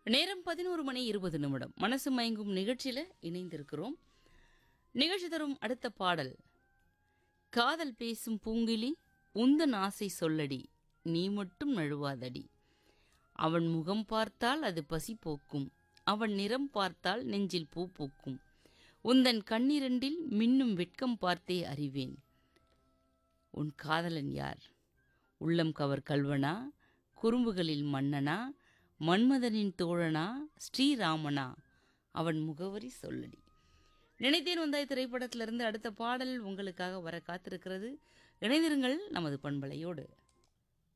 நேரம் பதினோரு மணி இருபது நிமிடம் மனசு மயங்கும் நிகழ்ச்சியில் இணைந்திருக்கிறோம் நிகழ்ச்சி தரும் அடுத்த பாடல் காதல் பேசும் பூங்கிலி உந்தன் ஆசை சொல்லடி நீ மட்டும் நழுவாதடி அவன் முகம் பார்த்தால் அது பசி போக்கும் அவன் நிறம் பார்த்தால் நெஞ்சில் பூ பூக்கும் உந்தன் கண்ணிரண்டில் மின்னும் வெட்கம் பார்த்தே அறிவேன் உன் காதலன் யார் உள்ளம் கவர் கல்வனா குறும்புகளில் மன்னனா மன்மதனின் தோழனா ஸ்ரீராமனா அவன் முகவரி சொல்லடி நினைத்தேன் வந்தாய் திரைப்படத்திலிருந்து அடுத்த பாடல் உங்களுக்காக வர காத்திருக்கிறது இணைந்திருங்கள் நமது பண்பலையோடு